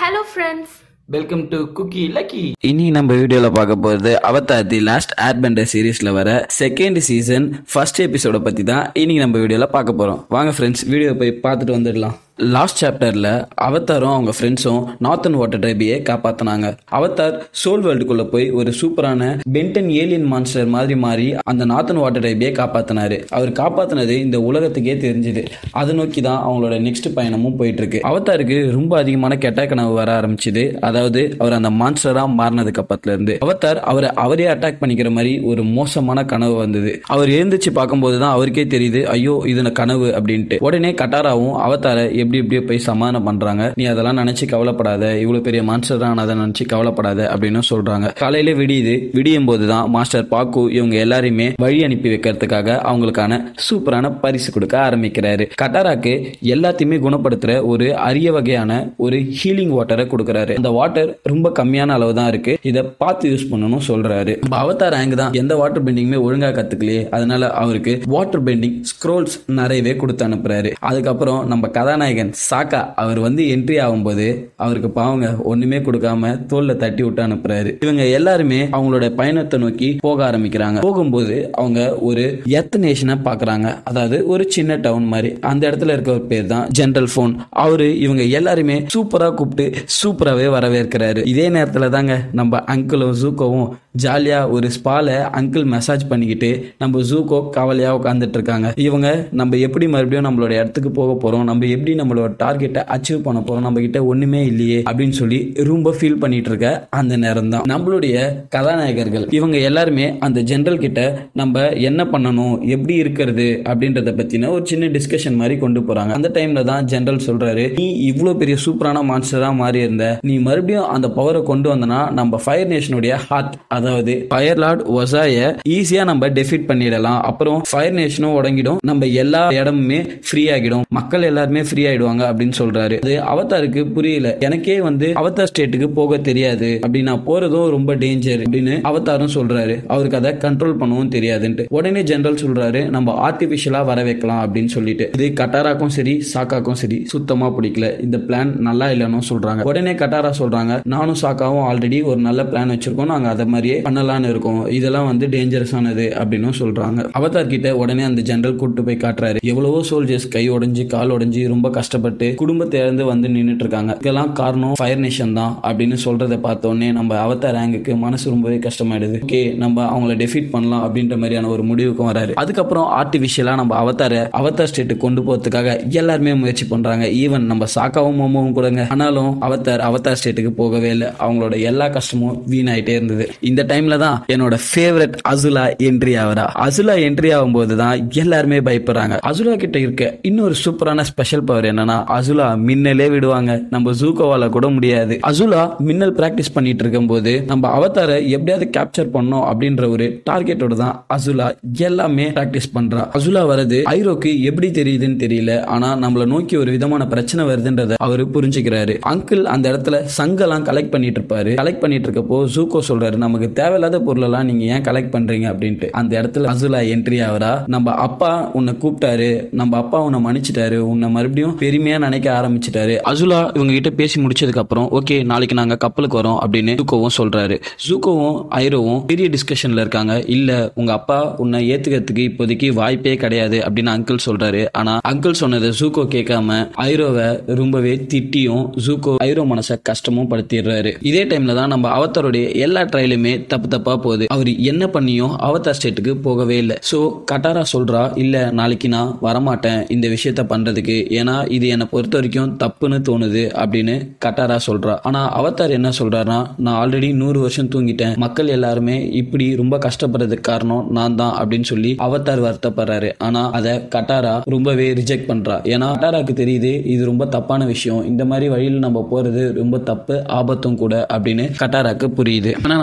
hello friends welcome to cookie lucky இனி நம்ம வீடியோல பார்க்க போறது அவதார் தி லாஸ்ட் ஏர்பெண்டர் சீரிஸ்ல வர செகண்ட் சீசன் ஃபர்ஸ்ட் எபிசோட பத்தி தான் இன்னைக்கு நம்ம வீடியோல பார்க்க போறோம் வாங்க ஃப்ரெண்ட்ஸ் வீடியோ போய் பார்த்துட்டு வந்துடலாம் லாஸ்ட் சாப்டர்ல அவதாரும் அவங்க ஃப்ரெண்ட்ஸும் நார்த்தன் வாட்டர் ட்ரைபியை காப்பாத்தினாங்க அவதார் சோல் வேர்ல்டுக்குள்ள போய் ஒரு சூப்பரான பென்டன் ஏலியன் மான்ஸ்டர் மாதிரி மாறி அந்த நார்த்தன் வாட்டர் ட்ரைபியை காப்பாத்தினாரு அவர் காப்பாத்தினது இந்த உலகத்துக்கே தெரிஞ்சுது அதை நோக்கி தான் அவங்களோட நெக்ஸ்ட் பயணமும் போயிட்டு இருக்கு அவதாருக்கு ரொம்ப அதிகமான கெட்ட கனவு வர ஆரம்பிச்சுது அதாவது அவர் அந்த மான்ஸ்டரா மாறினதுக்கு அப்புறத்துல இருந்து அவதார் அவரை அவரே அட்டாக் பண்ணிக்கிற மாதிரி ஒரு மோசமான கனவு வந்தது அவர் எழுந்திருச்சு பார்க்கும்போது தான் அவருக்கே தெரியுது ஐயோ இது நான் கனவு அப்படின்ட்டு உடனே கட்டாராவும் அவதாரை எப்படி எப்படியோ போய் சமாதானம் பண்றாங்க நீ அதெல்லாம் நினைச்சு கவலைப்படாத இவ்வளவு பெரிய மான்ஸ்டர் தான் அதை நினைச்சு கவலைப்படாத அப்படின்னு சொல்றாங்க காலையில விடியுது விடியும் போது தான் மாஸ்டர் பாக்கு இவங்க எல்லாரையுமே வழி அனுப்பி வைக்கிறதுக்காக அவங்களுக்கான சூப்பரான பரிசு கொடுக்க ஆரம்பிக்கிறாரு கட்டாராக்கு எல்லாத்தையுமே குணப்படுத்துற ஒரு அரிய வகையான ஒரு ஹீலிங் வாட்டரை கொடுக்கறாரு அந்த வாட்டர் ரொம்ப கம்மியான அளவு தான் இருக்கு இதை பார்த்து யூஸ் பண்ணணும் சொல்றாரு நம்ம அவதார் ஆங்கு தான் எந்த வாட்டர் பெண்டிங்குமே ஒழுங்கா கத்துக்கலையே அதனால அவருக்கு வாட்டர் பெண்டிங் ஸ்க்ரோல்ஸ் நிறையவே கொடுத்து அனுப்புறாரு அதுக்கப்புறம் நம்ம கதாநாயகன் சாக்கா அவர் வந்து என்ட்ரி ஆகும்போது அவருக்கு பாவங்க ஒண்ணுமே கொடுக்காம தோல்ல தட்டி விட்டு அனுப்புறாரு இவங்க எல்லாருமே அவங்களோட பயணத்தை நோக்கி போக ஆரம்பிக்கிறாங்க போகும்போது அவங்க ஒரு எர்த் நேஷனை பாக்குறாங்க அதாவது ஒரு சின்ன டவுன் மாதிரி அந்த இடத்துல இருக்க ஒரு பேர் தான் ஜென்ரல் போன் அவரு இவங்க எல்லாருமே சூப்பரா கூப்பிட்டு சூப்பராகவே வரவேற்கிறாரு இதே நேரத்துல தாங்க நம்ம அங்கிளும் ஜூக்கோவும் ஜாலியா ஒரு ஸ்பால அங்கிள் மெசேஜ் பண்ணிக்கிட்டு நம்ம ஜூக்கோ கவலையா உட்காந்துட்டு இருக்காங்க இவங்க நம்ம எப்படி மறுபடியும் நம்மளோட இடத்துக்கு போக போறோம் நம்ம எப்படி நம்மளோட டார்கெட்டை அச்சீவ் பண்ண போறோம் நம்ம கிட்ட ஒண்ணுமே இல்லையே அப்படின்னு சொல்லி ரொம்ப ஃபீல் பண்ணிட்டு இருக்க அந்த நேரம் தான் நம்மளுடைய கதாநாயகர்கள் இவங்க எல்லாருமே அந்த ஜெனரல் கிட்ட நம்ம என்ன பண்ணணும் எப்படி இருக்கிறது அப்படின்றத பத்தின ஒரு சின்ன டிஸ்கஷன் மாதிரி கொண்டு போறாங்க அந்த டைம்ல தான் ஜெனரல் சொல்றாரு நீ இவ்வளவு பெரிய சூப்பரான மான்ஸ்டரா மாறி இருந்த நீ மறுபடியும் அந்த பவரை கொண்டு வந்தனா நம்ம ஃபயர் நேஷனுடைய ஹார்ட் அதாவது ஃபயர் லார்ட் ஒசாய ஈஸியா நம்ம டெஃபிட் பண்ணிடலாம் அப்புறம் ஃபயர் நேஷனும் உடங்கிடும் நம்ம எல்லா இடமுமே ஃப்ரீ ஆகிடும் மக்கள் எல்லாருமே ஃப்ரீ ஆயிடுவாங்க அப்படின்னு சொல்றாரு அது அவதாருக்கு புரியல எனக்கே வந்து அவதார் ஸ்டேட்டுக்கு போக தெரியாது அப்படி நான் போறதும் ரொம்ப டேஞ்சர் அப்படின்னு அவதாரும் சொல்றாரு அவருக்கு அதை கண்ட்ரோல் பண்ணவும் தெரியாதுன்ட்டு உடனே ஜெனரல் சொல்றாரு நம்ம ஆர்டிபிஷியலா வர வைக்கலாம் அப்படின்னு சொல்லிட்டு இது கட்டாராக்கும் சரி சாக்காக்கும் சரி சுத்தமா பிடிக்கல இந்த பிளான் நல்லா இல்லைன்னு சொல்றாங்க உடனே கட்டாரா சொல்றாங்க நானும் சாக்காவும் ஆல்ரெடி ஒரு நல்ல பிளான் வச்சிருக்கோம் நாங்க அதை மாதிரியே பண்ணலாம்னு இருக்கோம் இதெல்லாம் வந்து டேஞ்சரஸானது அப்படின்னு சொல்றாங்க அவதார் கிட்ட உடனே அந்த ஜெனரல் கூட்டு போய் காட்டுறாரு எவ்வளவோ சோல்ஜர்ஸ் கை உடைஞ்சு கால் உடைஞ்சு ரொம்ப கஷ்டப்பட்டு குடும்பத்தை இழந்து வந்து நின்னுட்டு இருக்காங்க இதெல்லாம் காரணம் ஃபயர் நேஷன் தான் அப்படின்னு சொல்றதை பார்த்த உடனே நம்ம அவதார் ரேங்குக்கு மனசு ரொம்பவே கஷ்டமாயிடுது ஓகே நம்ம அவங்கள டெஃபீட் பண்ணலாம் அப்படின்ற மாதிரியான ஒரு முடிவுக்கும் வராரு அதுக்கப்புறம் ஆர்டிபிஷியலா நம்ம அவதார அவதார் ஸ்டேட்டுக்கு கொண்டு போறதுக்காக எல்லாருமே முயற்சி பண்றாங்க ஈவன் நம்ம சாக்காவும் மோமோவும் கூடங்க ஆனாலும் அவதார் அவதார் ஸ்டேட்டுக்கு போகவே இல்லை அவங்களோட எல்லா கஷ்டமும் வீணாயிட்டே இருந்தது இந்த டைம்ல தான் என்னோட ஃபேவரட் அசுலா என்ட்ரி ஆகிறா அசுலா என்ட்ரி ஆகும்போது தான் எல்லாருமே பயப்படுறாங்க அசுலா கிட்ட இருக்க இன்னொரு சூப்பரான ஸ்பெஷல் பவர் என்னன்னா அசுலா மின்னலே விடுவாங்க நம்ம ஜூகோவால கூட முடியாது அசுலா மின்னல் பிராக்டிஸ் பண்ணிட்டு இருக்கும்போது நம்ம அவதாரை எப்படியாவது கேப்சர் பண்ணோம் அப்படின்ற ஒரு டார்கெட்டோட தான் அசுலா எல்லாமே பிராக்டிஸ் பண்றா அசுலா வரது ஐரோக்கு எப்படி தெரியுதுன்னு தெரியல ஆனா நம்மள நோக்கி ஒரு விதமான பிரச்சனை வருதுன்றத அவரு புரிஞ்சுக்கிறாரு அங்கிள் அந்த இடத்துல சங்கெல்லாம் கலெக்ட் பண்ணிட்டு இருப்பாரு கலெக்ட் பண்ணிட்டு இருக்கப்போ ஜூகோ சொல்றாரு நமக்கு தேவையில்லாத பொருளெல்லாம் நீங்க ஏன் கலெக்ட் பண்றீங்க அப்படின்ட்டு அந்த இடத்துல அசுலா என்ட்ரி ஆகிறா நம்ம அப்பா உன்னை கூப்பிட்டாரு நம்ம அப்பா உன்னை மன்னிச்சிட்டாரு உன்னை மறுபடியும் பெருமையா நினைக்க ஆரம்பிச்சிட்டாரு அசுலா இவங்க கிட்ட பேசி முடிச்சதுக்கு அப்புறம் ஓகே நாளைக்கு நாங்க கப்பலுக்கு வரோம் அப்படின்னு ஜூகோவும் சொல்றாரு ஜூகோவும் ஐரோவும் பெரிய டிஸ்கஷன்ல இருக்காங்க இல்ல உங்க அப்பா உன்னை ஏத்துக்கிறதுக்கு இப்போதைக்கு வாய்ப்பே கிடையாது அப்படின்னு அங்கிள் சொல்றாரு ஆனா அங்கிள் சொன்னதை ஜூகோ கேட்காம ஐரோவை ரொம்பவே திட்டியும் ஜூகோ ஐரோ மனசை கஷ்டமும் படுத்திடுறாரு இதே டைம்ல தான் நம்ம அவதாருடைய எல்லா ட்ரையலுமே தப்பு தப்பா போகுது அவர் என்ன பண்ணியும் அவதார் ஸ்டேட்டுக்கு போகவே இல்லை சோ கட்டாரா சொல்றா இல்ல நாளைக்கு நான் வரமாட்டேன் இந்த விஷயத்த பண்றதுக்கு ஏன்னா இது என்னை பொறுத்த வரைக்கும் தப்புன்னு தோணுது அப்படின்னு கட்டாரா சொல்றா ஆனா அவதார் என்ன சொல்றாருன்னா நான் ஆல்ரெடி நூறு வருஷம் தூங்கிட்டேன் மக்கள் எல்லாருமே இப்படி ரொம்ப கஷ்டப்படுறதுக்கு காரணம் நான் தான் அப்படின்னு சொல்லி அவதார் வருத்தப்படுறாரு ஆனா அதை கட்டாரா ரொம்பவே ரிஜெக்ட் பண்றா ஏன்னா கட்டாராக்கு தெரியுது இது ரொம்ப தப்பான விஷயம் இந்த மாதிரி வழியில் நம்ம போறது ரொம்ப தப்பு ஆபத்தும் கூட அப்படின்னு கட்டாராக்கு புரியுது ஆனா நம்ம அவதார்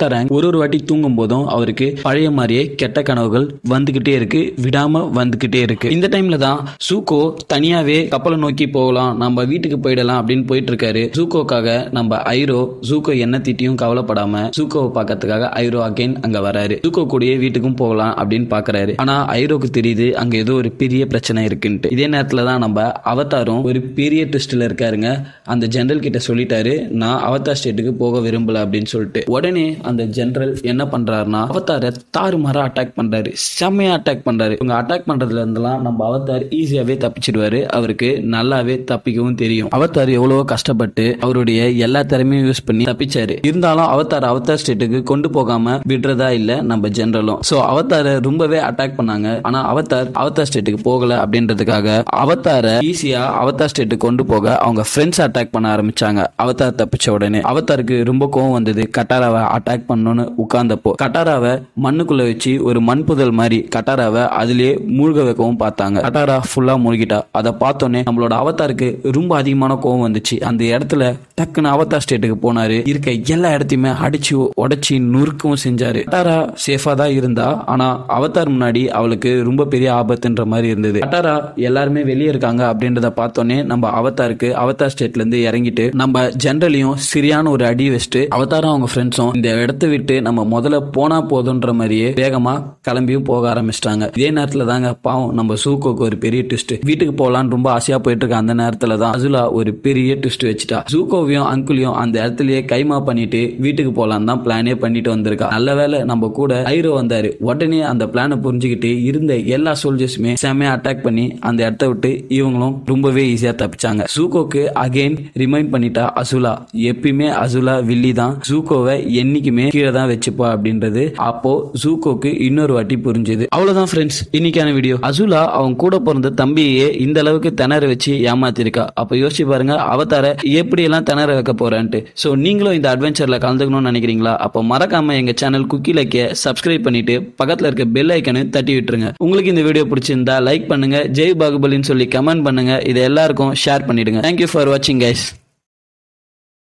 அவதாரங் ஒரு ஒரு வாட்டி தூங்கும் போதும் அவருக்கு பழைய மாதிரியே கெட்ட கனவுகள் வந்துகிட்டே இருக்கு விடாம வந்துகிட்டே இருக்கு இந்த டைம்ல தான் சூகோ தனியாவே கப்பலை நோக்கி போகலாம் நம்ம வீட்டுக்கு போயிடலாம் அப்படின்னு போயிட்டு இருக்காரு ஜூகோக்காக நம்ம ஐரோ ஜூகோ என்ன திட்டியும் கவலைப்படாம ஜூகோவை பார்க்கறதுக்காக ஐரோ அகைன் அங்க வராரு ஜூகோ கூடயே வீட்டுக்கும் போகலாம் அப்படின்னு பாக்குறாரு ஆனா ஐரோக்கு தெரியுது அங்க ஏதோ ஒரு பெரிய பிரச்சனை இருக்குன்ட்டு இதே நேரத்துல தான் நம்ம அவதாரும் ஒரு பெரிய ட்விஸ்ட்ல இருக்காருங்க அந்த ஜெனரல் கிட்ட சொல்லிட்டாரு நான் அவதார் ஸ்டேட்டுக்கு போக விரும்பல அப்படின்னு சொல்லிட்டு உடனே அந்த ஜெனரல் என்ன பண்றாருன்னா அவதாரை தாறுமாறா அட்டாக் பண்றாரு செம்மையா அட்டாக் பண்றாரு இவங்க அட்டாக் பண்றதுல இருந்தெல்லாம் நம்ம அவதார் ஈஸியாவே தப்பிச்சிடுவாரு அவருக்கு நல்லாவே தப்பிக்கவும் தெரியும் அவதார் எவ்வளவோ கஷ்டப்பட்டு அவருடைய எல்லா திறமையும் யூஸ் பண்ணி தப்பிச்சாரு இருந்தாலும் அவதார் அவதார் ஸ்டேட்டுக்கு கொண்டு போகாம விடுறதா இல்ல நம்ம ஜெனரலும் சோ அவதாரை ரொம்பவே அட்டாக் பண்ணாங்க ஆனா அவதார் அவதார் ஸ்டேட்டுக்கு போகல அப்படின்றதுக்காக அவதாரை ஈஸியா அவதார் ஸ்டேட்டுக்கு கொண்டு போக அவங்க ஃப்ரெண்ட்ஸ் அட்டாக் பண்ண ஆரம்பிச்சாங்க அவதார் தப்பிச்ச உடனே அவதாருக்கு ரொம்ப கோவம் வந்தது கட்டாராவை அட்டாக் பண்ணணும்னு உட்கார்ந்தப்போ கட்டாராவை மண்ணுக்குள்ள வச்சு ஒரு மண் புதல் மாதிரி கட்டாராவை அதுலயே மூழ்க வைக்கவும் பார்த்தாங்க கட்டாரா ஃபுல்லா மூழ்கிட்டா அதை பார்த்தோன்னே நம்மளோட அவதாருக்கு ரொம்ப அதிகமான கோவம் வந்துச்சு அந்த இடத்துல டக்குன்னு அவதார் ஸ்டேட்டுக்கு போனாரு இருக்க எல்லா இடத்தையுமே அடிச்சு உடைச்சி நுறுக்கவும் செஞ்சாரு கட்டாரா சேஃபா தான் இருந்தா ஆனா அவதார் முன்னாடி அவளுக்கு ரொம்ப பெரிய ஆபத்துன்ற மாதிரி இருந்தது கட்டாரா எல்லாருமே வெளியே இருக்காங்க அப்படின்றத பார்த்தோன்னே நம்ம அவதாருக்கு அவதார் ஸ்டேட்ல இருந்து இறங்கிட்டு நம்ம ஜென்ரலையும் சரியான ஒரு அடி வச்சுட்டு அவதாரும் அவங்க ஃப்ரெண்ட்ஸும் இந்த இடத்த விட்டு நம்ம முதல்ல போனா போதுன்ற மாதிரியே வேகமா கிளம்பியும் போக ஆரம்பிச்சிட்டாங்க இதே நேரத்துல தாங்க பாவம் நம்ம சூக்கோக்கு ஒரு பெரிய ட்விஸ்ட் வீட்டுக்கு போகலான்னு ரொம்ப ஆசையா போயிட்டு இருக்க அந்த நேரத்துல தான் அசுலா ஒரு பெரிய ட்விஸ்ட் வச்சுட்டா ஜூகோவையும் அங்குலையும் அந்த இடத்துலயே கைமா பண்ணிட்டு வீட்டுக்கு போலாம் தான் பிளானே பண்ணிட்டு வந்திருக்கா நல்ல வேளை நம்ம கூட ஐரோ வந்தாரு உடனே அந்த பிளானை புரிஞ்சுக்கிட்டு இருந்த எல்லா சோல்ஜர்ஸுமே செமையா அட்டாக் பண்ணி அந்த இடத்த விட்டு இவங்களும் ரொம்பவே ஈஸியா தப்பிச்சாங்க ஜூகோக்கு அகைன் ரிமைண்ட் பண்ணிட்டா அசுலா எப்பயுமே அசுலா வில்லி தான் ஜூகோவை என்னைக்குமே கீழே தான் வச்சுப்பா அப்படின்றது அப்போ ஜூகோக்கு இன்னொரு வாட்டி புரிஞ்சுது அவ்வளவுதான் ஃப்ரெண்ட்ஸ் இன்னைக்கான வீடியோ அசுலா அவங்க கூட பிறந்த தம்பியே இந்த அளவுக்கு திணற வச்சு ஏமாத்திருக்கா அப்ப யோசிச்சு பாருங்க அவதார எப்படி எல்லாம் திணற வைக்க போறேன்ட்டு சோ நீங்களும் இந்த அட்வென்ச்சர்ல கலந்துக்கணும்னு நினைக்கிறீங்களா அப்ப மறக்காம எங்க சேனல் குக்கி லைக்க சப்ஸ்கிரைப் பண்ணிட்டு பக்கத்துல இருக்க பெல் ஐக்கனு தட்டி விட்டுருங்க உங்களுக்கு இந்த வீடியோ பிடிச்சிருந்தா லைக் பண்ணுங்க ஜெய் பாகுபலின்னு சொல்லி கமெண்ட் பண்ணுங்க இது எல்லாருக்கும் ஷேர் பண்ணிடுங்க தேங்க்யூ ஃபார் வாட்சிங் கைஸ்